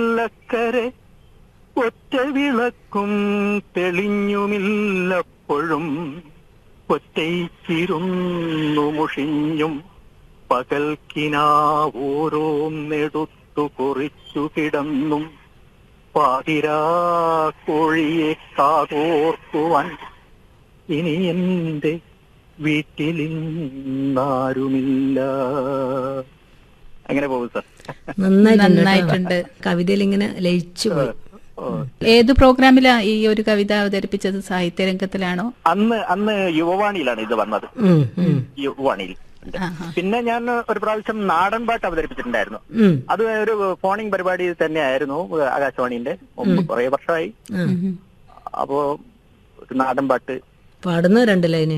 വെള്ളക്കരെ ഒറ്റ വിളക്കും തെളിഞ്ഞുമില്ലപ്പോഴും ഒറ്റയ്ക്കിരുന്നു മുഷിഞ്ഞും പകൽക്കിനാവോരോന്നെടുത്തു കുറിച്ചു കിടന്നും പാതിരാ കോഴിയെ കാതോർക്കുവാൻ ഇനി എന്റെ വീട്ടിലിന്നാരുമില്ല അങ്ങനെ പോകും സാർ നന്നായിട്ടുണ്ട് നന്നായിട്ടുണ്ട്. കേട്ടോ. കവിതയിൽ ഇങ്ങനെ ലയിച്ചു പോയി ഓ. ഏത് പ്രോഗ്രാമിലാ ഈ ഒരു കവിത അവതരിപ്പിച്ചത് സാഹിത്യരംഗത്തിലാണോ അന്ന് അന്ന് യുവവാണിയിലാണ് ഇത് വന്നത് ഉം, ഉം, യുവവാണിയിൽ ആഹാ. പിന്നെ ഞാൻ ഒരു പ്രാവശ്യം നാടൻ പാട്ട് അവതരിപ്പിച്ചിട്ടുണ്ടായിരുന്നു ഉം, അത് ഒരു ഫോണിംഗ് പരിപാടി തന്നെയായിരുന്നു ആകാശവാണിന്റെ മുമ്പ് കുറെ വർഷമായി ഉം. ഉം. അപ്പോ ഒരു നാടൻ പാട്ട് പാടുന്ന രണ്ട് ലൈന്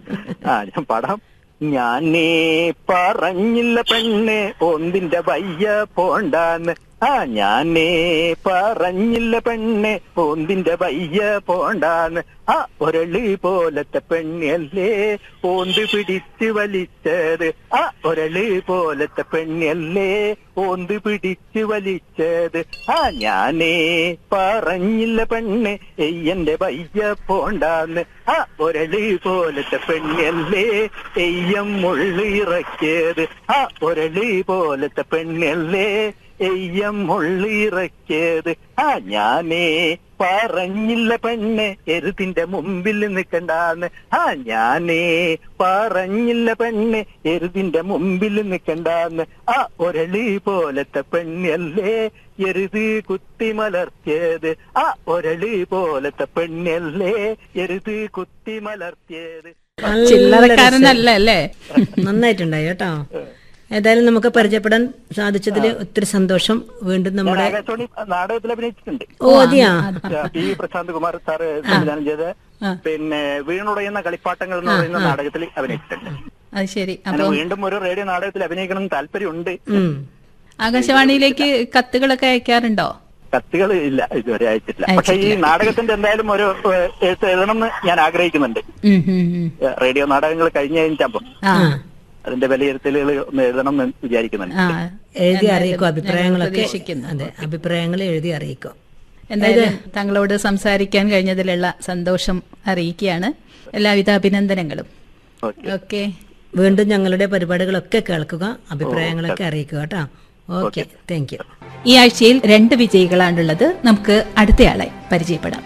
ആ ഞാൻ പാടാം ഞാനേ പറഞ്ഞില്ല പെണ്ണ് ഒന്നിന്റെ വയ്യ പോണ്ടാന്ന് ആ ഞാനേ പറഞ്ഞില്ല പെണ്ണ് ഒന്നിന്റെ വയ്യ പോണ്ടാന്ന് ആ ഒരളി പോലത്തെ പെണ്ണല്ലേ ഓന്ത് പിടിച്ച് വലിച്ചത് ആ ഒരളി പോലത്തെ പെണ്ണല്ലേ ഓന്ത് പിടിച്ച് വലിച്ചത് ആ ഞാനേ പറഞ്ഞില്ല പെണ്ണ് എയ്യന്റെ വയ്യ പോണ്ടാന്ന് ആ ഒരളി പോലത്തെ പെണ്ണല്ലേ എയ്യം മുള്ളിറക്കിയത് ആ ഒരളി പോലത്തെ പെണ്ണല്ലേ എയ്യം മുള്ളിറക്കിയത് ആ ഞാനേ പറഞ്ഞില്ല പെണ്ണ് എരുതിന്റെ മുമ്പിൽ നിൽക്കണ്ടാന്ന് ആ ഞാനേ പറഞ്ഞില്ല പെണ്ണ് എരുതിന്റെ മുമ്പിൽ നിൽക്കണ്ടാന്ന് ആ ഒരളി പോലത്തെ പെണ്ണല്ലേ എരുത് കുത്തി മലർത്തിയത് ആ ഒരളി പോലത്തെ പെണ്ണല്ലേ എരുത് കുത്തി മലർത്തിയത് ചില്ലറക്കാരനല്ല അല്ലേ നന്നായിട്ടുണ്ടായി കേട്ടോ ഏതായാലും നമുക്ക് പരിചയപ്പെടാൻ സാധിച്ചതിൽ ഒത്തിരി സന്തോഷം വീണ്ടും ഞാൻ നമ്മുടെ ആകാശവാണി നാടകത്തിൽ അഭിനയിച്ചിട്ടുണ്ട് ഓ അതെയാ പി പ്രശാന്ത് കുമാർ സാറ് സംവിധാനം ചെയ്ത് പിന്നെ വീണുടയുന്ന കളിപ്പാട്ടങ്ങൾ എന്ന് പറയുന്ന നാടകത്തിൽ അഭിനയിച്ചിട്ടുണ്ട് അത് ശരി അങ്ങനെ അപ്പൊ വീണ്ടും ഒരു റേഡിയോ നാടകത്തിൽ അഭിനയിക്കണം എന്ന് താല്പര്യമുണ്ട് ഉം. ആകാശവാണിയിലേക്ക് കത്തുകളൊക്കെ അയക്കാറുണ്ടോ കത്തുകൾ ഇല്ല ഇതുവരെ അയച്ചിട്ടില്ല പക്ഷെ ഈ നാടകത്തിന്റെ എന്തായാലും ഒരു ഏഹ്, എഴുത്ത് എഴുതണം എന്ന് ഞാൻ ആഗ്രഹിക്കുന്നുണ്ട് ഉം, ഉം, ഉം. ഏഹ്, റേഡിയോ നാടകങ്ങൾ കഴിഞ്ഞ് കഴിഞ്ഞപ്പോ ആ അതിന്റെ വിലയിരുത്തലുകൾ ഒന്ന് എഴുതണം എന്ന് വിചാരിക്കുന്നുണ്ട് ആ എഴുതി അറിയിക്കും അഭിപ്രായങ്ങളൊക്കെ പ്രതീക്ഷിക്കുന്നു. അതെ അഭിപ്രായങ്ങൾ എഴുതി അറിയിക്കും എന്തായാലും താങ്കളോട് സംസാരിക്കാൻ കഴിഞ്ഞതിലുള്ള സന്തോഷം അറിയിക്കുകയാണ് എല്ലാവിധ അഭിനന്ദനങ്ങളും ഓക്കെ ഓക്കെ വീണ്ടും ഞങ്ങളുടെ പരിപാടികളൊക്കെ കേൾക്കുക അഭിപ്രായങ്ങളൊക്കെ അറിയിക്കുക കേട്ടോ ഓക്കെ താങ്ക് യു ഈ ആഴ്ചയിൽ രണ്ട് വിജയികളാണുള്ളത് നമുക്ക് അടുത്തയാളെ പരിചയപ്പെടാം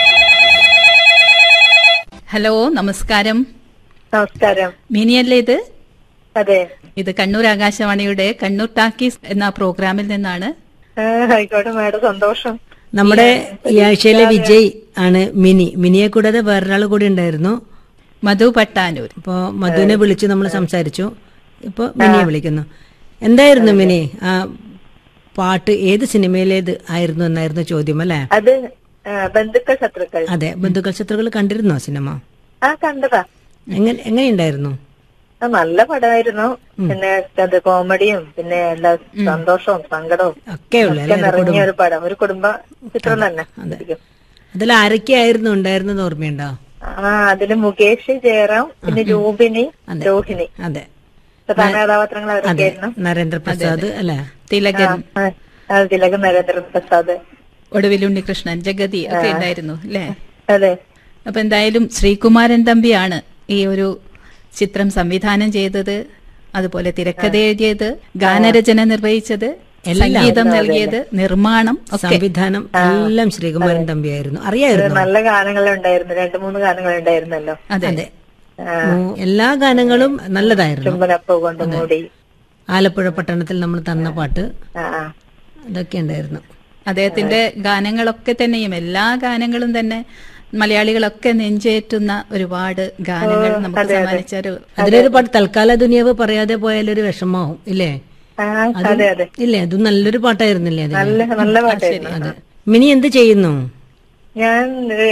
ഹലോ നമസ്കാരം നമസ്കാരം മിനിയല്ലേ ഇത് അതെ ഇത് കണ്ണൂർ ആകാശവാണിയുടെ കണ്ണൂർ ടാക്കീസ് എന്ന പ്രോഗ്രാമിൽ നിന്നാണ് ആ, ആയിക്കോട്ടെ മാഡം സന്തോഷം നമ്മുടെ ഈ ആഴ്ചയിലെ വിജയ് ആണ് മിനി മിനിയെ കൂടാതെ വേറൊരാൾ കൂടി ഉണ്ടായിരുന്നു മധു പട്ടാനൂർ അപ്പോ മധുവിനെ വിളിച്ച് നമ്മൾ സംസാരിച്ചു ഇപ്പൊ മിനിയെ വിളിക്കുന്നു എന്തായിരുന്നു മിനി ആ പാട്ട് ഏത് സിനിമയിലേത് ആയിരുന്നു എന്നായിരുന്നു ചോദ്യം അല്ലേ അത് ആ, ബന്ധുക്കൾ ശത്രുക്കൾ അതെ ബന്ധുക്കൾ ചിത്രങ്ങൾ കണ്ടിരുന്നോ സിനിമ ആ കണ്ടതാ എങ്ങനെ എങ്ങനെയുണ്ടായിരുന്നു ആ, നല്ല പടമായിരുന്നു പിന്നെ അത് കോമഡിയും പിന്നെ എല്ലാ സന്തോഷവും സങ്കടവും ഒക്കെ ഉള്ളു ഒക്കെ അല്ലേ നിറഞ്ഞ ഒരു പടം ഒരു കുടുംബ ചിത്രം തന്നെ ശരിക്കും. അതിൽ ആരൊക്കെയായിരുന്നു ഉണ്ടായിരുന്നത് ഓർമ്മയുണ്ടോ ആ അതില് മുകേഷ് ജയറാം പിന്നെ രൂപിണി രോഹിണി അതെ പ്രധാന കഥാപാത്രങ്ങൾ അവരൊക്കെ ആയിരുന്നു നരേന്ദ്രപ്രസാദ് അല്ലെ തിലകൻ ആ, ആ, തിലകൻ നരേന്ദ്ര പ്രസാദ് ഒടുവിൽ ഉണ്ണികൃഷ്ണൻ ജഗതി ഒക്കെ ഉണ്ടായിരുന്നു അല്ലേ അതെ അപ്പൊ എന്തായാലും ശ്രീകുമാരൻ തമ്പിയാണ് ഈ ഒരു ചിത്രം സംവിധാനം ചെയ്തത് അതുപോലെ തിരക്കഥ എഴുതിയത് ഗാനരചന നിർവഹിച്ചത് സംഗീതം നൽകിയത് നിർമ്മാണം ഒക്കെ സംവിധാനം എല്ലാം ശ്രീകുമാരൻ തമ്പിയായിരുന്നു അറിയായിരുന്നു നല്ല ഗാനങ്ങളുണ്ടായിരുന്നു രണ്ടു മൂന്ന് ഗാനങ്ങളുണ്ടായിരുന്നല്ലോ അതെ ആ, എല്ലാ ഗാനങ്ങളും നല്ലതായിരുന്നു ചുംബനപ്പൂ കൊണ്ട് മൂടി ആലപ്പുഴ പട്ടണത്തിൽ നമ്മൾ തന്ന പാട്ട് ആ ആ അതൊക്കെ ഉണ്ടായിരുന്നു അദ്ദേഹത്തിന്റെ ഗാനങ്ങളൊക്കെ തന്നെയും എല്ലാ ഗാനങ്ങളും തന്നെ മലയാളികളൊക്കെ നെഞ്ചേറ്റുന്ന ഒരുപാട് ഗാനങ്ങൾ നമുക്ക് സമ്മാനിച്ച ഒരു അതിലൊരു പാട്ട് തൽക്കാല ദുനിയാവ് പറയാതെ പോയാലൊരു വിഷമാവും ഇല്ലേ ആ, അതെ അതെ ഇല്ലേ അത് നല്ലൊരു പാട്ടായിരുന്നില്ലേ അത് നല്ല നല്ല പാട്ടായിരുന്നു അതെ മിനി എന്ത് ചെയ്യുന്നു ഞാൻ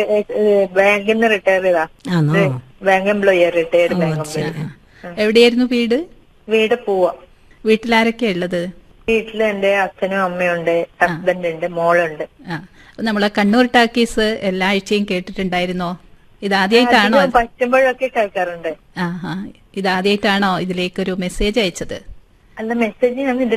ബാങ്കിൽ നിന്ന് റിട്ടയർ ചെയ്താ ആണോ bank employee retired bank employee എവിടെയായിരുന്നു വീട് വീട് പോവാ വീട്ടിലാരൊക്കെയാ ഉള്ളത് വീട്ടില് എന്റെ അച്ഛനും അമ്മയുണ്ട് ഹസ്ബൻഡ് ഉണ്ട് മോളുണ്ട് ആ അപ്പൊ നമ്മളെ കണ്ണൂർ ടാക്കീസ് എല്ലാ ആഴ്ചയും കേട്ടിട്ടുണ്ടായിരുന്നോ ഇതാദ്യമായിട്ടാണോ അധികം പറ്റുമ്പോഴൊക്കെ കേൾക്കാറുണ്ട് ആ ആ ഇതാദ്യമായിട്ടാണോ ഇതിലേക്കൊരു മെസ്സേജ് അയച്ചത് അല്ല മെസ്സേജ് ഞാൻ